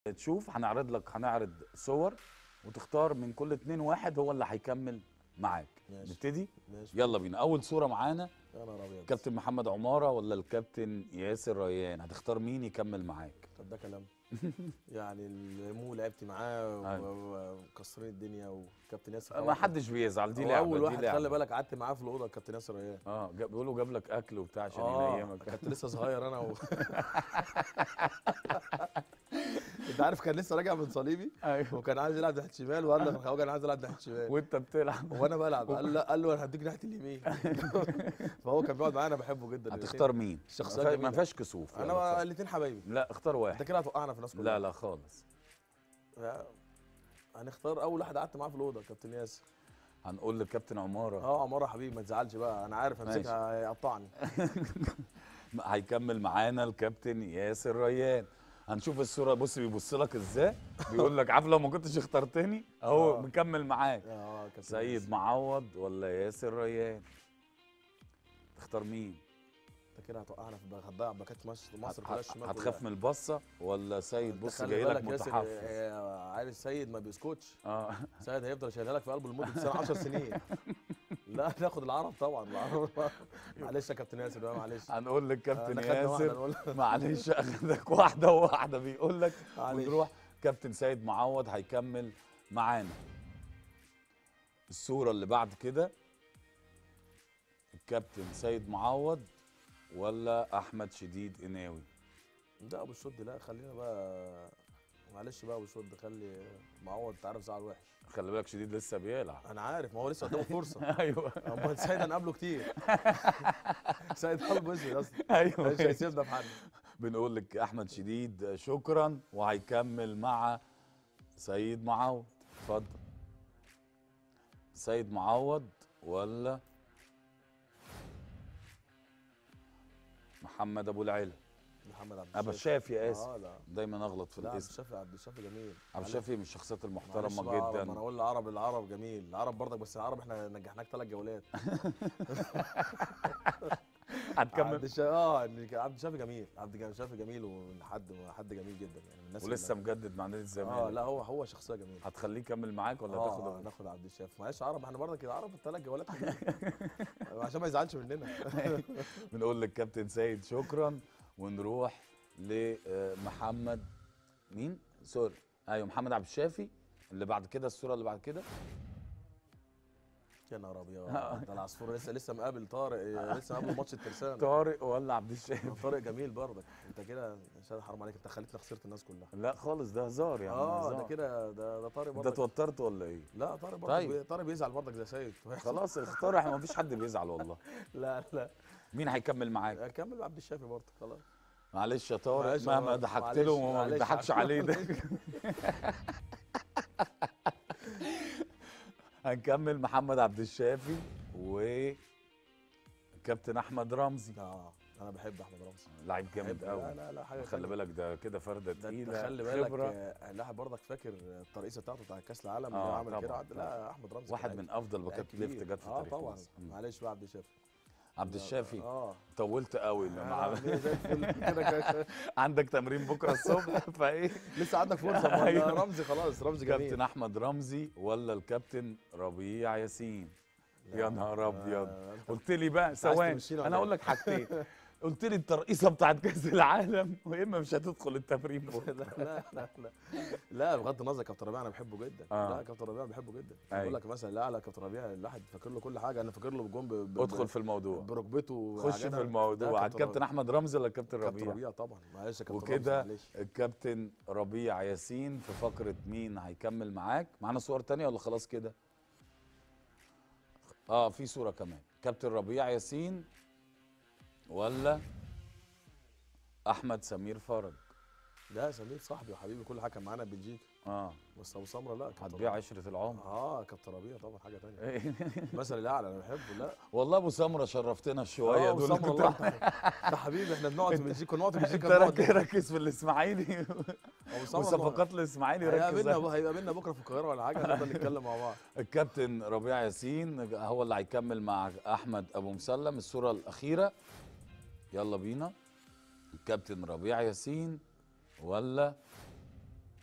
تشوف هنعرض لك هنعرض صور وتختار من كل اتنين واحد هو اللي هيكمل معاك ماشي. نبتدي ماشي يلا بينا اول صوره معانا يا نهار ابيض كابتن محمد عماره ولا الكابتن ياسر ريان هتختار مين يكمل معاك طب ده كلام يعني المو لعبت معاه أيوة. و- ومكسرين الدنيا وكابتن ياسر ما طبعاً. حدش بيزعل دي هو لعبه اول دي واحد لعبة. خلي بالك قعدت معاه في الاوضه كابتن ياسر ريان اه جاب- بيقولوا جاب لك اكل وبتاع عشان اه ينيمك كنت لسه صغير انا و... انت عارف كان لسه راجع من صليبي ايوه وكان عايز يلعب ناحيه الشمال وقال لك هو كان عايز يلعب ناحيه الشمال وانت بتلعب وانا بلعب قال لا قال له انا هديك ناحيه اليمين فهو كان بيقعد معايا انا بحبه جدا هتختار مين الشخصية ما فيها- ما جميلة. فيهاش كسوف يلا انا اختار. الاثنين حبايبي لا اختار انت واحد كده هتوقعنا في الناس كلها لا لا خالص لا. هنختار اول واحد قعدت معاه في الاوضه كابتن ياسر هنقول للكابتن عماره اه عماره حبيبي ما تزعلش بقى انا عارف امسكها هيقطعني هيكمل معانا الكابتن ياسر ريان هنشوف الصوره بص بيبص لك ازاي بيقول لك عارف لو ما كنتش اخترتني اهو آه. مكمل معاك اه كابتن سيد ياسر. معوض ولا ياسر ريان تختار مين انت كده هتوقعنا في بقى- هتضيع باكات مصر مصر هت- كلها الشمال هتخاف من البصه ولا سيد انت بص خلي جاي لك بالك ياسر، متحفظ آه، عارف سيد ما بيسكتش اه سيد هيفضل شايلها لك في قلبه لمده سنه 10 سنين لا ناخد العرب طبعا العرب معلش يا كابتن ياسر بقى معلش هنقول للكابتن احنا خدنا واحدة ياسر نقول معلش اخدك واحده واحده بيقول لك معلش. ونروح كابتن سيد معوض هيكمل معانا الصوره اللي بعد كده الكابتن سيد معوض ولا احمد شديد قناوي لا ابو الشد لا خلينا بقى معلش بقى ابو الشد خلي معوض انت عارف زعل وحش خلي بالك شديد لسه بيلعب انا عارف ما هو لسه قدامه فرصه ايوه اما سيد هنقابله كتير سيد قلب اسود اصلا ايوه مش هيسيبنا في حد بنقول لك احمد شديد شكرا وهيكمل مع سيد معوض اتفضل سيد معوض ولا محمد ابو العلا محمد عبد ابو الشافي الشافي اسف اه لا دايما اغلط في لا عبد الاسم الشافي عبد الشافي جميل ابو الشافي من الشخصيات معلش المحترمه بقى عرب، ما انا جدا اقول العرب العرب جميل العرب برضك بس العرب احنا نجحناك ثلاث جولات عبد هتكمل الشافي اه إن عبد الشافي جميل عبد الشافي جميل وحد حد جميل جدا يعني من الناس ولسه اللي- مجدد مع نادي اه الزمالك لا هو هو شخصيه جميله هتخليه يكمل معاك ولا اه تاخد آه، ناخد عبد الشافي معلش عرب احنا برضك العرب الثلاث جولات عشان ما يزعلش مننا بنقول للكابتن سيد شكرا ونروح لمحمد مين؟ سوري ايوه محمد عبد الشافي اللي بعد كده الصوره اللي بعد كده يا نهار ابيض ده العصفور لسه لسه مقابل طارق آه، لسه مقابل ماتش الترسانه طارق ولا عبد الشافي؟ طارق جميل برضك انت كده مش حرام عليك انت خليتني خسرت الناس كلها لا خالص ده هزار يعني اه هزار. ده كده ده ده طارق انت برضك اتوترت ولا ايه؟ لا طارق برضك طيب. بي- طارق بيزعل برضك زي سيد خلاص اختار احنا ما فيش حد بيزعل والله لا لا مين هيكمل معاك؟ كمل عبد الشافي برضه خلاص معلش يا طارق معلش مهما هو- ضحكت معلش- له وما معلش بيضحكش عفوا. عليه ده هنكمل محمد عبد الشافي وكابتن احمد رمزي اه انا بحب احمد رمزي لعيب جامد بحب- قوي لا لا لا حاجه خلي تانية. بالك ده كده فرده ده انت تقيله خلي بالك خبرة. آه، اللاعب برضك فاكر الترقيصه بتاعته بتاع كاس العالم اللي آه، هو عمل كده طبعاً، عد- لا احمد رمزي واحد كان من افضل لعيب باكات كبير. ليفت جت في اه تاريخ طبعا مصر. مم. معلش بقى عبد الشافي عبد الشافي اه طولت قوي لما آه، زي الفل كده كده. عندك تمرين بكره الصبح فايه لسه عندك فرصه ما أيوة. ده رمزي خلاص رمزي جميل كابتن احمد رمزي ولا الكابتن ربيع ياسين لا، يا نهار ابيض آه، أنت قلت لي بقى عايز ثواني تمشينا ولا انا اقول إيه؟ لك حاجتين قلت لي الترقيصه بتاعت كاس العالم واما مش هتدخل التمرين لا بكره لا لا لا لا بغض النظر كابتن ربيع انا بحبه جدا آه. لا كابتن ربيع بحبه جدا أيوة. بقول لك مثلا لا لا كابتن ربيع الواحد فاكر له كل حاجه انا فاكر له بالجون ب- ب- ادخل في الموضوع بركبته خش وحاجات في أنا- الموضوع ده على الكابتن احمد رمزي ولا الكابتن كابتن ربيع ربيع طبعا معلش يا كابتن وكده رمزي، معلش. الكابتن ربيع ياسين في فقره مين هيكمل معاك معانا صور تانية ولا خلاص كده اه في صوره كمان كابتن ربيع ياسين ولا احمد سمير فرج لا سمير صاحبي وحبيبي كل حاجه كان معانا بلجيكا اه بس ابو سمره لا كابتن هتبيع ربيع. عشره العمر اه كابتن ربيع طبعا حاجه ثانيه مثل الاعلى انا بحبه لا والله ابو سمره شرفتنا شويه اه ابو دول سمره كنت- والله ده حبيبي احنا بنقعد في بلجيكا نقعد في انت بلجيكا رك- نقعد ركز في الاسماعيلي ابو سمره وصفقات الاسماعيلي ركز هيقابلنا عليها. هيقابلنا بكره في القاهره ولا حاجه نفضل نتكلم مع بعض الكابتن ربيع ياسين هو اللي هيكمل مع احمد ابو مسلم الصوره الاخيره يلا بينا الكابتن ربيع ياسين ولا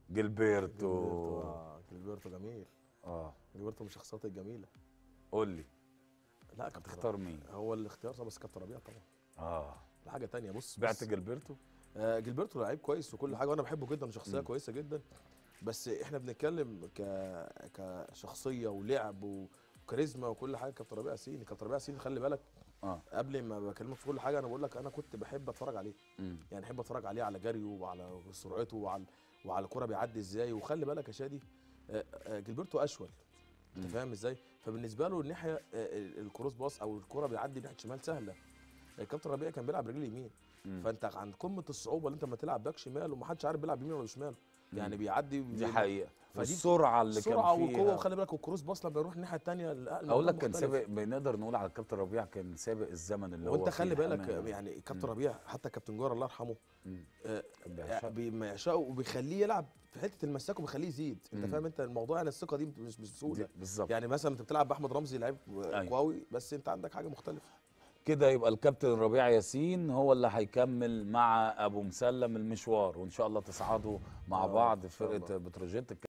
جilberto اه جilberto جميل اه جilberto من الشخصيات الجميله قول لي لا كابتن تختار مين ربيع. هو الاختيار صعب بس كابتن ربيع طبعا اه لا حاجه تانية بص بعت بص. جilberto آه جilberto لعيب كويس وكل حاجه وانا بحبه جدا شخصيه مم. كويسه جدا بس احنا بنتكلم ك كشخصيه ولعب وكاريزما وكل حاجه كابتن ربيع ياسين كابتن ربيع ياسين خلي بالك اه قبل ما بكلمك في كل حاجه انا بقول لك انا كنت بحب اتفرج عليه مم. يعني احب اتفرج عليه على جريه وعلى سرعته وعلى وعلى الكره بيعدي ازاي وخلي بالك يا شادي آه، آه، جilberto اشول انت مم. فاهم ازاي فبالنسبه له الناحيه آه، ال- الكروس باص او الكره بيعدي ناحيه شمال سهله الكابتن ربيع كان بيلعب رجل يمين مم. فانت عند قمه الصعوبه اللي انت لما تلعب باك شمال ومحدش عارف بيلعب يمين ولا شمال يعني مم. بيعدي دي حقيقه فدي والسرعه اللي السرعه كان فيها والقوه وخلي بالك والكروس باص لما يروح الناحيه الثانيه اقول لك كان سابق بنقدر نقول على الكابتن ربيع كان سابق الزمن اللي هو وانت خلي فيه بالك أمان. يعني كابتن مم. ربيع حتى كابتن جوهر الله يرحمه مم. آه، كان بيعشقه. بي- ما يعشقه وبيخليه يلعب في حته المساك وبيخليه يزيد انت مم. فاهم انت الموضوع يعني الثقه دي مش مش بسهوله دي- بالظبط يعني مثلا انت بتلعب باحمد رمزي لعيب أيوة. قوي بس انت عندك حاجه مختلفه كده يبقى الكابتن ربيع ياسين هو اللي هيكمل مع ابو مسلم المشوار وان شاء الله تصعدوا مع آه، بعض إن شاء فرقه الله. بتروجيت